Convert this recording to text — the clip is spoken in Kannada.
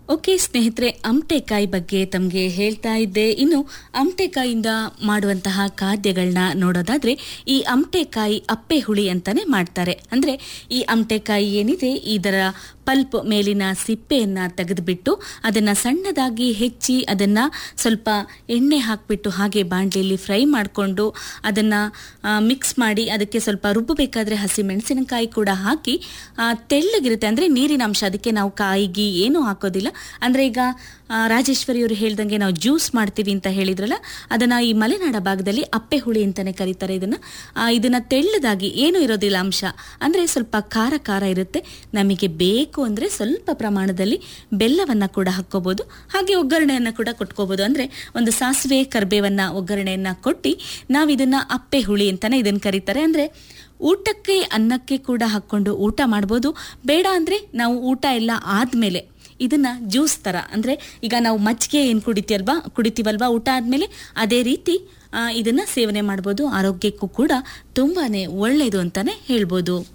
ಓಕೆ ಸ್ನೇಹಿತರೆ ಅಮಟೆಕಾಯಿ ಬಗ್ಗೆ ತಮಗೆ ಹೇಳ್ತಾ ಇದ್ದೆ ಇನ್ನು ಅಮಟೆಕಾಯಿಂದ ಮಾಡುವಂತಹ ಖಾದ್ಯಗಳನ್ನ ನೋಡೋದಾದ್ರೆ ಈ ಅಮಟೆಕಾಯಿ ಅಪ್ಪೆ ಹುಳಿ ಅಂತಾನೆ ಮಾಡ್ತಾರೆ ಅಂದ್ರೆ ಈ ಅಮಟೆಕಾಯಿ ಏನಿದೆ ಇದರ ಪಲ್ಪ್ ಮೇಲಿನ ಸಿಪ್ಪೆಯನ್ನ ತೆಗೆದುಬಿಟ್ಟು ಅದನ್ನ ಸಣ್ಣದಾಗಿ ಹೆಚ್ಚಿ ಅದನ್ನ ಸ್ವಲ್ಪ ಎಣ್ಣೆ ಹಾಕಿಬಿಟ್ಟು ಹಾಗೆ ಬಾಣಲೆಯಲ್ಲಿ ಫ್ರೈ ಮಾಡಿಕೊಂಡು ಅದನ್ನ ಮಿಕ್ಸ್ ಮಾಡಿ ಅದಕ್ಕೆ ಸ್ವಲ್ಪ ರುಬ್ಬಬೇಕಾದ್ರೆ ಹಸಿ ಮೆಣಸಿನಕಾಯಿ ಕೂಡ ಹಾಕಿ ಆ, ತೆಳ್ಳಗಿರುತ್ತೆ ಅಂದ್ರೆ ನೀರಿನ ಅಂಶ ಅದಕ್ಕೆ ನಾವು ಕಾಯಿಗಿ ಏನೂ ಹಾಕೋದಿಲ್ಲ ಅಂದ್ರೆ ಈಗ ಆ, ರಾಜೇಶ್ವರಿ ಅವರು ಹೇಳ್ದಂಗೆ ನಾವು ಜ್ಯೂಸ್ ಮಾಡ್ತೀವಿ ಅಂತ ಹೇಳಿದ್ರಲ್ಲ ಅದನ್ನ ಈ ಮಲೆನಾಡ ಭಾಗದಲ್ಲಿ ಅಪ್ಪೆ ಹುಳಿ ಅಂತಾನೆ ಕರೀತಾರೆ ಇದನ್ನ ಆ, ಇದನ್ನ ತೆಳ್ಳದಾಗಿ ಏನೂ ಇರೋದಿಲ್ಲ ಅಂಶ ಅಂದ್ರೆ ಸ್ವಲ್ಪ ಖಾರ ಖಾರ ಇರುತ್ತೆ ನಮಗೆ ಬೇಕು ಅಂದ್ರೆ ಸ್ವಲ್ಪ ಪ್ರಮಾಣದಲ್ಲಿ ಬೆಲ್ಲವನ್ನ ಕೂಡ ಹಾಕೋಬಹುದು ಹಾಗೆ ಒಗ್ಗರಣೆಯನ್ನ ಕೂಡ ಕೊಟ್ಕೋಬಹುದು ಅಂದ್ರೆ ಒಂದು ಸಾಸಿವೆ ಕರ್ಬೇವನ್ನ ಒಗ್ಗರಣೆಯನ್ನ ಕೊಟ್ಟು ನಾವು ಇದನ್ನ ಅಪ್ಪೆ ಹುಳಿ ಅಂತಾನೆ ಇದನ್ನ ಕರೀತಾರೆ ಅಂದ್ರೆ ಊಟಕ್ಕೆ ಅನ್ನಕ್ಕೆ ಕೂಡ ಹಾಕೊಂಡು ಊಟ ಮಾಡ್ಬೋದು ಬೇಡ ಅಂದ್ರೆ ನಾವು ಊಟ ಎಲ್ಲ ಆದ್ಮೇಲೆ ಇದನ್ನ ಜ್ಯೂಸ್ ತರ ಅಂದ್ರೆ ಈಗ ನಾವು ಮಜ್ಜಿಗೆ ಏನ್ ಕುಡಿತೀವಲ್ವಾ ಕುಡಿತೀವಲ್ವಾ ಊಟ ಆದ್ಮೇಲೆ ಅದೇ ರೀತಿ ಆ, ಇದನ್ನ ಸೇವನೆ ಮಾಡ್ಬೋದು ಆರೋಗ್ಯಕ್ಕೂ ಕೂಡ ತುಂಬಾನೇ ಒಳ್ಳೆಯದು ಅಂತಾನೆ ಹೇಳ್ಬೋದು